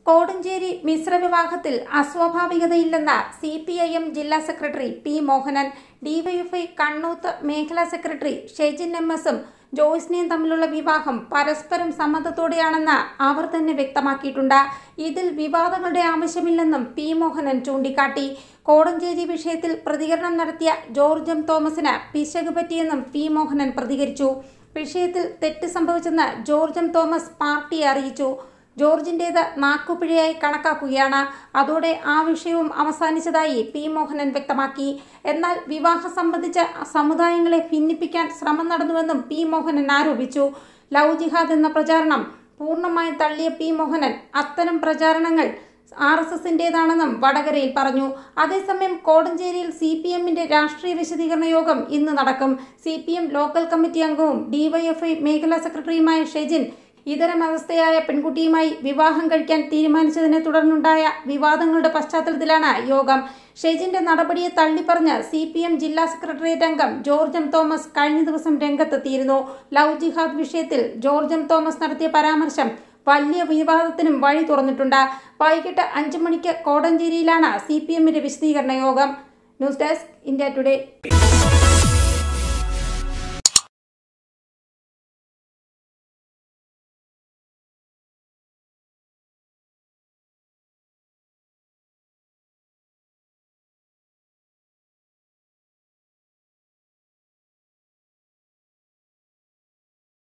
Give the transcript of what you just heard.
കോടഞ്ചേരി മിശ്ര വിവാഹത്തിൽ അസ്വാഭാവികതയില്ലെന്ന സി പി ഐ എം ജില്ലാ secretary P Mohanan DYFI Kannoth മേഖലാ സെക്രട്ടറി ഷെജിൻ എം എസും ജോയ്സിനെയും തമ്മിലുള്ള വിവാഹം പരസ്പരം സമ്മതത്തോടെയാണെന്ന് അവർ തന്നെ വ്യക്തമാക്കിയിട്ടുണ്ട് ഇതിൽ വിവാദങ്ങളുടെ ആവശ്യമില്ലെന്നും പി മോഹനൻ ചൂണ്ടിക്കാട്ടി കോടഞ്ചേരി വിഷയത്തിൽ പ്രതികരണം നടത്തിയ ജോർജ് എം തോമസിന് പിശക് പറ്റിയെന്നും പി മോഹനൻ പ്രതികരിച്ചു വിഷയത്തിൽ തെറ്റ് സംഭവിച്ചെന്ന് ജോർജ് എം തോമസ് പാർട്ടിയെ അറിയിച്ചു ജോർജിന്റേത് നാക്കുപിഴയായി കണക്കാക്കുകയാണ് അതോടെ ആ വിഷയവും അവസാനിച്ചതായി പി മോഹനൻ വ്യക്തമാക്കി എന്നാൽ വിവാഹം സംബന്ധിച്ച് സമുദായങ്ങളെ ഭിന്നിപ്പിക്കാൻ ശ്രമം നടന്നുവെന്നും പി മോഹനൻ ആരോപിച്ചു ലവ് ജിഹാദ് എന്ന പ്രചാരണം പൂർണ്ണമായും തള്ളിയ പി മോഹനൻ അത്തരം പ്രചാരണങ്ങൾ ആർ എസ് എസിന്റേതാണെന്നും വടകരയിൽ പറഞ്ഞു അതേസമയം കോടഞ്ചേരിയിൽ സി പി എമ്മിന്റെ രാഷ്ട്രീയ വിശദീകരണ യോഗം ഇന്ന് നടക്കും C P M local committee അംഗവും ഡിവൈഎഫ്ഐ മേഖലാ സെക്രട്ടറിയുമായ ഷെജിൻ ഇതര മതസ്ഥയായ പെൺകുട്ടിയുമായി വിവാഹം കഴിക്കാൻ തീരുമാനിച്ചതിനെ തുടർന്നുണ്ടായ വിവാദങ്ങളുടെ പശ്ചാത്തലത്തിലാണ് യോഗം ഷെജിന്റെ നടപടിയെ തള്ളിപ്പറഞ്ഞ് സി പി എം ജില്ലാ സെക്രട്ടേറിയറ്റ് അംഗം ജോർജ് എം തോമസ് കഴിഞ്ഞ ദിവസം രംഗത്തെത്തിയിരുന്നു ലവ് ജിഹാദ് വിഷയത്തിൽ ജോർജ് എം തോമസ് നടത്തിയ പരാമർശം വലിയ വിവാദത്തിനും വഴി തുറന്നിട്ടുണ്ട് വൈകിട്ട് അഞ്ചു മണിക്ക് കോടഞ്ചേരിയിലാണ് സി പി എമ്മിന്റെ വിശദീകരണ യോഗം ന്യൂസ് ഡെസ്ക് ഇന്ത്യ ടുഡേ